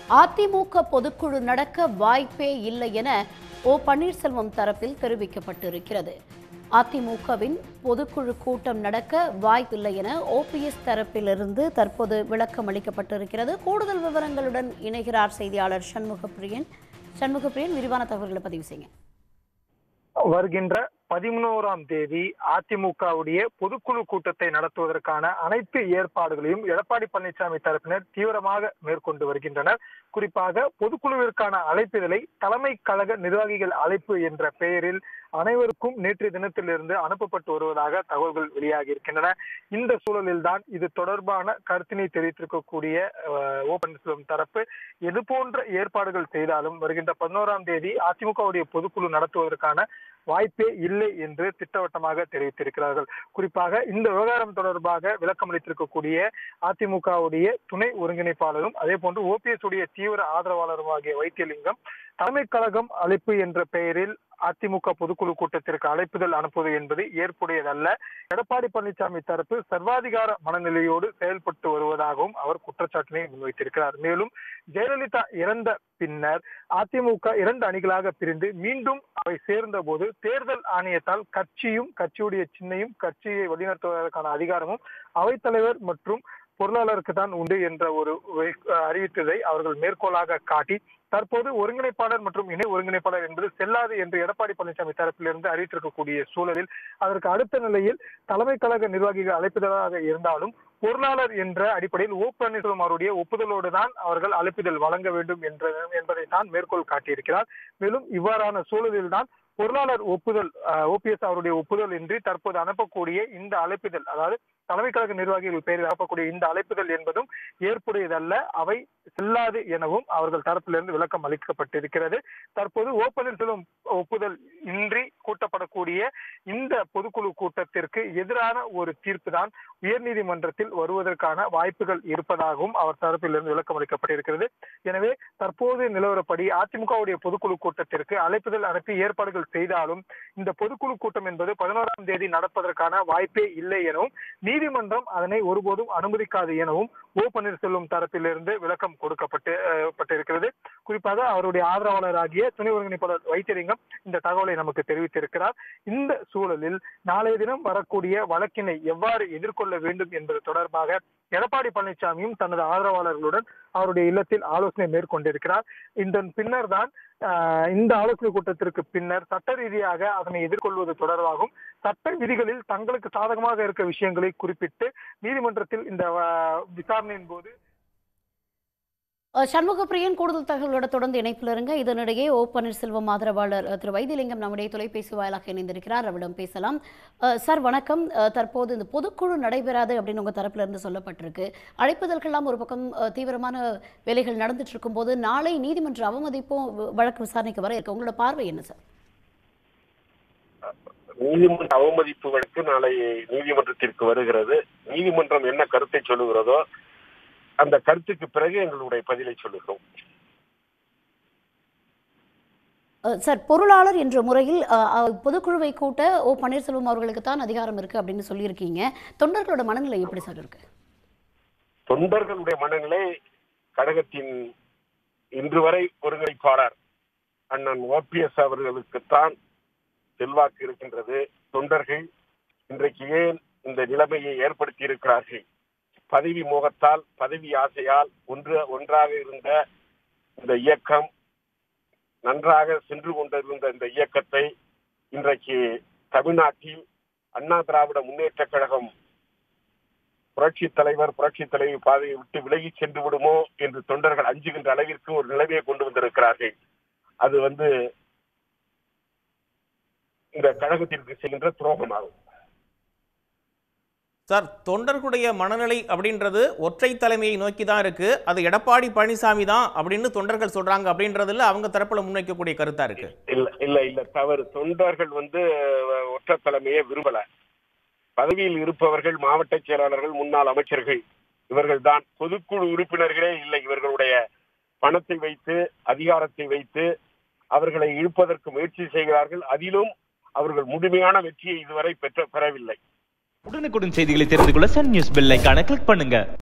அதிமுக பொதுக்குழு நடக்க வாய்ப்பே இல்லை என ஓ பன்னீர்செல்வம் தரப்பில் தெரிவிக்கப்பட்டிருக்கிறது அதிமுகவின் பொதுக்குழு கூட்டம் நடக்க வாய்ப்பில்லை என ஓபிஎஸ் தரப்பிலிருந்து தற்போது விளக்கம் அளிக்கப்பட்டிருக்கிறது கூடுதல் விவரங்களுடன் இணைகிறார் செய்தியாளர் சண்முகப்பிரியன் சண்முகப்பிரியன் விரிவான தகவல்களை பதிவு செய்யுங்க வருகின்ற பதிமூணாம் தேதி அதிமுகவுடைய பொதுக்குழு கூட்டத்தை நடத்துவதற்கான அனைத்து ஏற்பாடுகளையும் எடப்பாடி பழனிசாமி தரப்பினர் தீவிரமாக மேற்கொண்டு வருகின்றனர் குறிப்பாக பொதுக்குழுவிற்கான அழைப்பிதழை தலைமை கழக நிர்வாகிகள் அழைப்பு என்ற பெயரில் அனைவருக்கும் நேற்றைய தினத்திலிருந்து அனுப்பப்பட்டு வருவதாக தகவல்கள் வெளியாகி இருக்கின்றன இந்த சூழலில் தான் இது தொடர்பான கருத்தினை தெரிவித்திருக்கக்கூடிய அஹ், ஓ பன்னீர்செல்வம் தரப்பு எது போன்ற ஏற்பாடுகள் செய்தாலும் வருகின்ற பதினோராம் தேதி அதிமுகவுடைய பொதுக்குழு நடத்துவதற்கான வாய்ப்பே இல்லை என்று திட்டவட்டமாக தெரிவித்திருக்கிறார்கள் குறிப்பாக இந்த விவகாரம் தொடர்பாக விளக்கம் அளித்திருக்கக்கூடிய அதிமுகவுடைய துணை ஒருங்கிணைப்பாளரும் அதே போன்று ஓபிஎஸ் உடைய தீவிர ஆதரவாளருமாகிய வைத்தியலிங்கம் தலைமை கழகம் அழைப்பு என்ற பெயரில் அதிமுக பொதுக்குழு கூட்டத்திற்கு அழைப்புதல் அனுப்புவது என்பது ஏற்புடையதல்ல எடப்பாடி பழனிசாமி தரப்பு சர்வாதிகார மனநிலையோடு செயல்பட்டு வருவதாகவும் அவர் குற்றச்சாட்டினை முன்வைத்திருக்கிறார் மேலும் ஜெயலலிதா இறந்த பின்னர் அதிமுக இரண்டு அணிகளாக பிரிந்து மீண்டும் அவை சேர்ந்த போது தேர்தல் ஆணையத்தால் கட்சியும் கட்சியுடைய சின்னையும் கட்சியை வழிநடத்துவதற்கான அதிகாரமும் அவைத்தலைவர் மற்றும் பொருளாளருக்கு தான் உண்டு என்ற ஒரு வை- அறிவித்ததை அவர்கள் மேற்கோளாக காட்டி தற்போது ஒருங்கிணைப்பாளர் மற்றும் இணை ஒருங்கிணைப்பாளர் என்பது செல்லாது என்று எடப்பாடி பழனிசாமி தரப்பிலிருந்து அறிவித்திருக்கக்கூடிய சூழலில் அதற்கு அடுத்த நிலையில் தலைமை கழக நிர்வாகிகள் அழைப்பிதழாக இருந்தாலும் பொருளாளர் என்ற அடிப்படையில் ஓ பன்னீர்செல்வம் அவருடைய ஒப்புதலோடு தான் அவர்கள் அழைப்பிதழ் வழங்க வேண்டும் என்ற என்பதை தான் மேற்கோள் காட்டியிருக்கிறார் மேலும் இவ்வாறான சூழலில் தான் பொருளாளர் ஒப்புதல் ஓபிஎஸ் அவருடைய ஒப்புதல் இன்றி தற்போது அனுப்பக்கூடிய இந்த அழைப்பிதழ் அதாவது தலைமை கழக நிர்வாகிகள் பெயரில் அனுப்பக்கூடிய இந்த அழைப்புதல் என்பதும் ஏற்புடையதல்ல அவை செல்லாது எனவும் அவர்கள் தரப்பிலிருந்து விளக்கம் அளிக்கப்பட்டிருக்கிறது தற்போது ஓ பன்னீர்செல்வம் ஒப்புதல் இன்றி கூட்டப்படக்கூடிய இந்த பொதுக்குழு கூட்டத்திற்கு எதிரான ஒரு தீர்ப்பு தான் உயர்நீதிமன்றத்தில் வருவதற்கான வாய்ப்புகள் இருப்பதாகவும் அவர் தரப்பிலிருந்து விளக்கம் அளிக்கப்பட்டிருக்கிறது எனவே தற்போது நிலவரப்படி அதிமுகவுடைய பொதுக்குழு கூட்டத்திற்கு அழைப்புதல் அனுப்பி ஏற்பாடுகள் செய்தாலும் இந்த பொதுக்குழு கூட்டம் என்பது பதினோராம் தேதி நடப்பதற்கான வாய்ப்பே இல்லை எனவும் நீதிமன்றம் அதனை ஒருபோதும் அனுமதிக்காது எனவும் ஓ பன்னீர்செல்வம் தரப்பிலிருந்து விளக்கம் கொடுக்கப்பட்டு அஹ், பட்டிருக்கிறது குறிப்பாக அவருடைய ஆதரவாளராகிய துணை ஒருங்கிணைப்பாளர் வைத்தியலிங்கம் இந்த தகவலை நமக்கு தெரிவித்திருக்கிறார் இந்த சூழலில் நாளைய தினம் வரக்கூடிய வழக்கினை எவ்வாறு எதிர்கொள்ள வேண்டும் என்பது தொடர்பாக எடப்பாடி பழனிசாமியும் தனது ஆதரவாளர்களுடன் அவருடைய இல்லத்தில் ஆலோசனை மேற்கொண்டிருக்கிறார் இதன் பின்னர் தான் ஆஹ், இந்த ஆலோசனை கூட்டத்திற்கு பின்னர் சட்ட ரீதியாக அதனை எதிர்கொள்வது தொடர்பாகவும் சட்ட விதிகளில் தங்களுக்கு சாதகமாக இருக்க விஷயங்களை குறிப்பிட்டு நீதிமன்றத்தில் இந்த ஆஹ், விசாரணையின் போது அஹ், சண்முகப்பிரியன் கூடுதல் தகவலோட தொடர்ந்து இணைப்பில் இருங்க இதனிடையே ஓ பன்னீர்செல்வம் ஆதரவாளர் அஹ், திரு வைத்தியலிங்கம் நம்முடைய தொலைபேசி வாயிலாக இணைந்திருக்கிறார் அவரிடம் பேசலாம் அஹ், சார் வணக்கம் அஹ், தற்போது இந்த பொதுக்குழு நடைபெறாது அப்படின்னு உங்க தரப்புல இருந்து சொல்லப்பட்டிருக்கு அழைப்புதல்கள்லாம் ஒரு பக்கம் அஹ், தீவிரமான வேலைகள் நடந்துட்டு இருக்கும்போது நாளை நீதிமன்ற அவமதிப்பும் வ- வழக்கு விசாரணைக்கு வர இருக்கு உங்களோட பார்வை என்ன சார் நீதிமன்ற அவமதிப்பு வழக்கு நாளை நீதிமன்றத்திற்கு வருகிறது நீதிமன்றம் என்ன கருத்தை சொல்லுகிறதோ அந்த கருத்துக்கு பிறகு எங்களுடைய பதிலை சொல்லுகிறோம் அஹ், சார் பொருளாளர் என்ற முறையில் அஹ், அஹ், பொதுக்குழுவை கூட்ட ஓ பன்னீர்செல்வம் அவர்களுக்கு தான் அதிகாரம் இருக்கு அப்படின்னு சொல்லியிருக்கீங்க தொண்டர்களோட மனநிலை எப்படி சார் இருக்கு தொண்டர்களுடைய மனநிலை கழகத்தின் இன்று வரை ஒருங்கிணைப்பாளர் அண்ணன் ஓபிஎஸ் அவர்களுக்குத்தான் செல்வாக்கு இருக்கின்றது தொண்டர்கள் இன்றைக்கு ஏன் இந்த நிலைமையை ஏற்படுத்தி இருக்கிறார்கள் பதவி மோகத்தால் பதவி ஆசையால் ஒன்று ஒன்றாக இருந்த இந்த இயக்கம் நன்றாக சென்று கொண்டிருந்த இந்த இயக்கத்தை இன்றைக்கு தமிழ்நாட்டில் அண்ணா திராவிட முன்னேற்ற கழகம் புரட்சி தலைவர் புரட்சி தலைவி பாதையை விட்டு விலகி சென்று விடுமோ என்று தொண்டர்கள் அஞ்சுகின்ற அளவிற்கு ஒரு நிலைமையை கொண்டு வந்திருக்கிறார்கள் அது வந்து இந்த கழகத்திற்கு செய்கின்ற துரோகமாகும் சார் தொண்டர்களுடைய மனநிலை அப்படின்றது ஒற்றை தலைமையை நோக்கி தான் இருக்கு அது எடப்பாடி பழனிசாமி தான் அப்படின்னு தொண்டர்கள் சொல்றாங்க அப்படின்றதுல அவங்க தரப்புல முன்வைக்கக்கூடிய கருத்தா இருக்கு இல்ல இல்ல இல்ல தவறு தொண்டர்கள் வந்து அஹ், ஒற்றை தலைமையை விரும்பல பதவியில் இருப்பவர்கள் மாவட்ட செயலாளர்கள் முன்னாள் அமைச்சர்கள் இவர்கள் தான் பொதுக்குழு உறுப்பினர்களே இல்லை இவர்களுடைய பணத்தை வைத்து அதிகாரத்தை வைத்து அவர்களை இழுப்பதற்கு முயற்சி செய்கிறார்கள் அதிலும் அவர்கள் முழுமையான வெற்றியை இதுவரை பெற்ற பெறவில்லை உடனுக்குடன் செய்திகளை தெரிந்து கொள்ள சன் நியூஸ் பெல் ஐகானை கிளிக் பண்ணுங்க